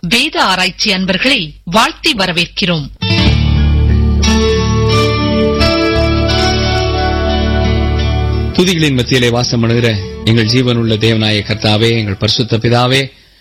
வேத ஆராய்ச்சி அன்பர்களை வாழ்த்தி வரவேற்கிறோம் துதிகளின் மத்தியிலே வாசம் பண்ணுகிற எங்கள் ஜீவனுள்ள தேவனாய கர்த்தாவே எங்கள் பரிசுத்த பிதாவே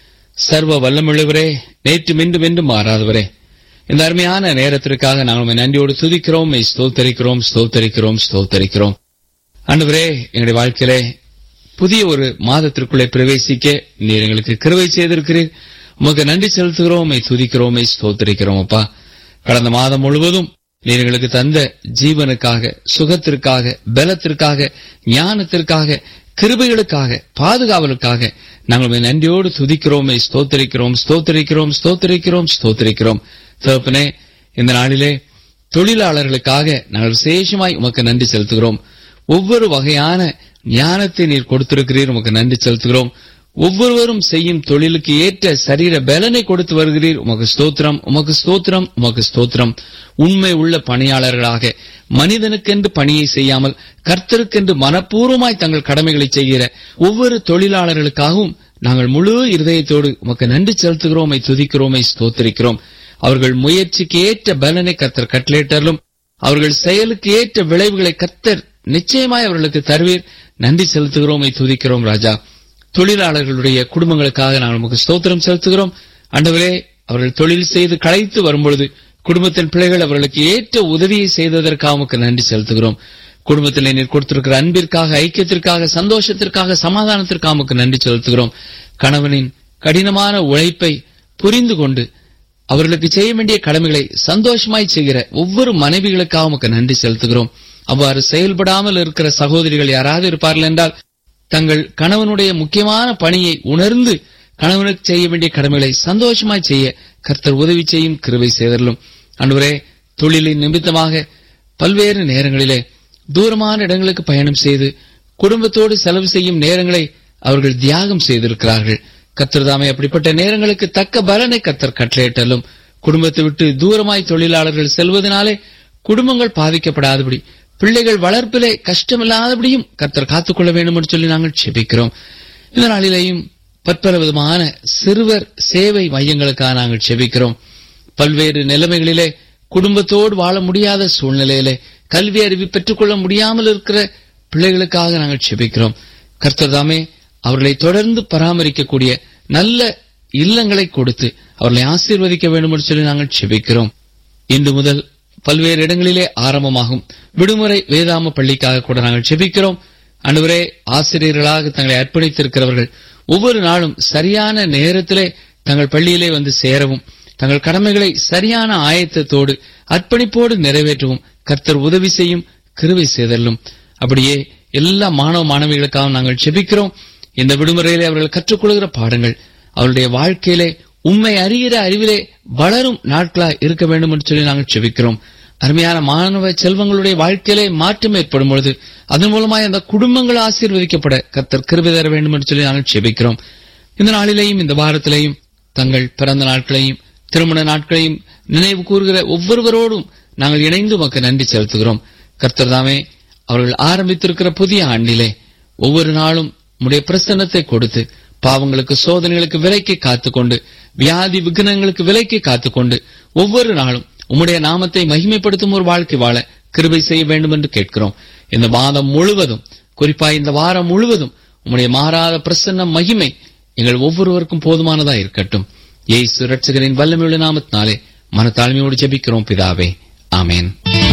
சர்வ வல்லமுள்ளவரே நேற்று மீண்டும் என்றும் மாறாதவரே இந்த அருமையான நேரத்திற்காக நாங்கள் உம்மை நன்றியோடு துதிக்கிறோம் உம்மை ஸ்தோத்தரிக்கிறோம் ஸ்தோத்தரிக்கிறோம் ஸ்தோத்தரிக்கிறோம் ஆண்டவரே எங்களுடைய வாழ்க்கையிலே புதிய ஒரு மாதத்திற்குள்ளே பிரவேசிக்க நீர் எங்களுக்கு கிருவை செய்திருக்கிறீர் உமக்கு நன்றி செலுத்துகிறோம் உம்மை துதிக்கிறோம் உம்மை ஸ்தோத்தரிக்கிறோம் அப்பா கடந்த மாதம் முழுவதும் நீர் எங்களுக்கு தந்த ஜீவனுக்காக சுகத்திற்காக பலத்திற்காக ஞானத்திற்காக கிருபைகளுக்காக பாதுகாவலுக்காக நாங்கள் உம்மை நன்றியோடு துதிக்கிறோமே ஸ்தோத்தரிக்கிறோம் ஸ்தோத்தரிக்கிறோம் ஸ்தோத்தரிக்கிறோம் ஸ்தோத்தரிக்கிறோம் தகப்பனே இந்த நாளிலே தொழிலாளர்களுக்காக நாங்கள் விசேஷமாய் உமக்கு நன்றி செலுத்துகிறோம் ஒவ்வொரு வகையான ஞானத்தை நீர் கொடுத்திருக்கிறீர் உமக்கு நன்றி செலுத்துகிறோம் ஒவ்வொருவரும் செய்யும் தொழிலுக்கு ஏற்ற சரீர பலனை கொடுத்து வருகிறீர் உமக்கு ஸ்தோத்திரம் உமக்கு ஸ்தோத்திரம் உமக்கு ஸ்தோத்திரம் உண்மை உள்ள பணியாளர்களாக மனிதனுக்கென்று பணியை செய்யாமல் கர்த்தருக்கென்று மனப்பூர்வமாய் தங்கள் கடமைகளை செய்கிற ஒவ்வொரு தொழிலாளர்களுக்காகவும் நாங்கள் முழு இருதயத்தோடு உமக்கு நன்றி செலுத்துகிறோமை துதிக்கிறோமை ஸ்தோத்திரிக்கிறோம் அவர்கள் முயற்சிக்கு ஏற்ற பலனை கர்த்தர் கட்டளையிட்டாலும் அவர்கள் செயலுக்கு ஏற்ற விளைவுகளை கர்த்தர் நிச்சயமாய் அவர்களுக்கு தருவீர் நன்றி செலுத்துகிறோமை துதிக்கிறோம் ராஜா தொழிலாளர்களுடைய குடும்பங்களுக்காக நாங்கள் நமக்கு ஸ்தோத்திரம் செலுத்துகிறோம் ஆண்டவரே அவர்கள் தொழில் செய்து களைத்து வரும்பொழுது குடும்பத்தின் பிள்ளைகள் அவர்களுக்கு ஏற்ற உதவியை செய்ததற்காக உமக்கு நன்றி செலுத்துகிறோம் குடும்பத்தில் நீர் கொடுத்திருக்கிற அன்பிற்காக ஐக்கியத்திற்காக சந்தோஷத்திற்காக சமாதானத்திற்காக உமக்கு நன்றி செலுத்துகிறோம் கணவனின் கடினமான உழைப்பை புரிந்து கொண்டு அவர்களுக்கு செய்ய வேண்டிய கடமைகளை சந்தோஷமாய் செய்கிற ஒவ்வொரு மனைவிகளுக்காக உமக்கு நன்றி செலுத்துகிறோம் அவ்வாறு செயல்படாமல் இருக்கிற சகோதரிகள் யாராவது இருப்பார்கள் என்றால் தங்கள் கணவனுடைய முக்கியமான பணியை உணர்ந்து கணவனுக்கு செய்ய வேண்டிய கடமைகளை சந்தோஷமாய் செய்ய கர்த்தர் உதவி செய்யும் கிருவை செய்தலும் அன்றுவரே தொழிலின் நிமித்தமாக பல்வேறு நேரங்களிலே தூரமான இடங்களுக்கு பயணம் செய்து குடும்பத்தோடு செலவு செய்யும் நேரங்களை அவர்கள் தியாகம் செய்திருக்கிறார்கள் கர்த்தர் தாமே அப்படிப்பட்ட நேரங்களுக்கு தக்க பலனை கர்த்தர் கட்டளையிட்டாலும் குடும்பத்தை விட்டு தூரமாய் தொழிலாளர்கள் செல்வதனாலே குடும்பங்கள் பாதிக்கப்படாதபடி பிள்ளைகள் வளர்ப்பிலே கஷ்டமில்லாதபடியும் கர்த்தர் காத்துக்கொள்ள வேண்டும் என்று சொல்லி நாங்கள் செபிக்கிறோம் இந்த நாளிலேயும் பற்பல விதமான சிறுவர் சேவை மையங்களுக்காக நாங்கள் செபிக்கிறோம் பல்வேறு நிலைமைகளிலே குடும்பத்தோடு வாழ முடியாத சூழ்நிலையிலே கல்வி அறிவு பெற்றுக்கொள்ள முடியாமல் இருக்கிற பிள்ளைகளுக்காக நாங்கள் செபிக்கிறோம் கர்த்தர் தாமே அவர்களை தொடர்ந்து பராமரிக்கக்கூடிய நல்ல இல்லங்களை கொடுத்து அவர்களை ஆசீர்வதிக்க வேண்டும் என்று சொல்லி நாங்கள் செபிக்கிறோம் இன்று முதல் பல்வேறு இடங்களிலே ஆரம்பமாகும் விடுமுறை வேதாம பள்ளிக்காக கூட நாங்கள் செபிக்கிறோம் அன்றுவரே ஆசிரியர்களாக தங்களை அர்ப்பணித்திருக்கிறவர்கள் ஒவ்வொரு நாளும் சரியான நேரத்திலே தங்கள் பள்ளியிலே வந்து சேரவும் தங்கள் கடமைகளை சரியான ஆயத்தத்தோடு அர்ப்பணிப்போடு நிறைவேற்றவும் கர்த்தர் உதவி செய்யும் கிருவை செய்தல்லும் அப்படியே எல்லா மாணவ மாணவிகளுக்காக நாங்கள் செபிக்கிறோம் இந்த விடுமுறையிலே அவர்கள் கற்றுக்கொள்கிற பாடங்கள் அவருடைய வாழ்க்கையிலே உண்மை அறிகிற அறிவிலே வளரும் நாட்களா இருக்க வேண்டும் என்று சொல்லி நாங்கள் செபிக்கிறோம் அருமையான மாணவ செல்வங்களுடைய வாழ்க்கையிலே மாற்றம் ஏற்படும் பொழுது அதன் மூலமாய் அந்த குடும்பங்கள் ஆசீர்வதிக்கப்பட கர்த்தர் கிருபை தர வேண்டும் என்று சொல்லி நாங்கள் செபிக்கிறோம் இந்த நாளிலேயும் இந்த வாரத்திலேயும் தங்கள் பிறந்த நாட்களையும் திருமண நாட்களையும் நினைவு கூறுகிற ஒவ்வொருவரோடும் நாங்கள் இணைந்து உமக்கு நன்றி செலுத்துகிறோம் கர்த்தர் தாமே அவர்கள் ஆரம்பித்திருக்கிற புதிய ஆண்டிலே ஒவ்வொரு நாளும் உடைய பிரசன்னத்தை கொடுத்து பாவங்களுக்கு சோதனைகளுக்கு விலைக்கு காத்துக்கொண்டு வியாதி விக்னங்களுக்கு விலைக்கு காத்துக்கொண்டு ஒவ்வொரு நாளும் உம்முடைய நாமத்தை மகிமைப்படுத்தும் ஒரு வாழ்க்கை வாழ கிருபை செய்ய வேண்டும் என்று கேட்கிறோம் இந்த மாதம் முழுவதும் குறிப்பா இந்த வாரம் முழுவதும் உம்முடைய மாறாத பிரசன்ன மகிமை எங்கள் ஒவ்வொருவருக்கும் போதுமானதா இருக்கட்டும் ஏசு ரட்சகரின் வல்லமையுள்ள நாமத்தினாலே மனத்தாழ்மையோடு ஜெபிக்கிறோம் பிதாவே ஆமேன்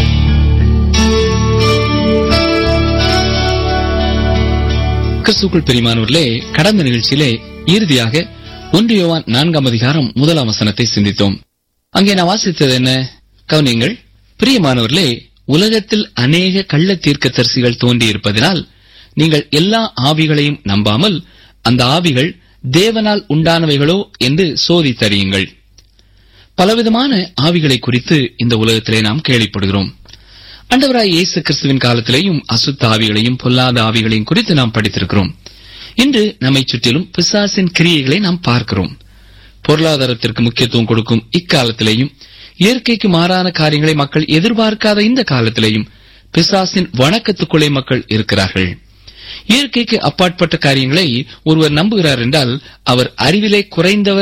கிறிஸ்துக்குள் பெரியமானவர்களே கடந்த நிகழ்ச்சியிலே இறுதியாக ஒன்று யோவான் நான்காம் அதிகாரம் முதலாம் வசனத்தை சிந்தித்தோம் அங்கே நான் வாசித்தது என்ன கவனியங்கள் பிரியமானவர்களே உலகத்தில் அநேக கள்ள தீர்க்கதரிசிகள் தோன்றியிருப்பதனால் நீங்கள் எல்லா ஆவிகளையும் நம்பாமல் அந்த ஆவிகள் தேவனால் உண்டானவைகளோ என்று சோதித்தறியுங்கள் பலவிதமான ஆவிகளை குறித்து இந்த உலகத்திலே நாம் கேள்விப்படுகிறோம் அண்டவராய் இயேசு கிறிஸ்துவின் காலத்திலேயும் அசுத்த ஆவிகளையும் பொல்லாத ஆவிகளையும் குறித்து நாம் படித்திருக்கிறோம் இன்று நம்மை சுற்றிலும் பிசாசின் கிரியைகளை நாம் பார்க்கிறோம் பொருளாதாரத்திற்கு முக்கியத்துவம் கொடுக்கும் இக்காலத்திலேயும் இயற்கைக்கு மாறான காரியங்களை மக்கள் எதிர்பார்க்காத இந்த காலத்திலேயும் பிசாசின் வணக்கத்துக்குள்ளே மக்கள் இருக்கிறார்கள் இயற்கைக்கு அப்பாற்பட்ட காரியங்களை ஒருவர் நம்புகிறார் என்றால் அவர் அறிவிலே குறைந்தவர்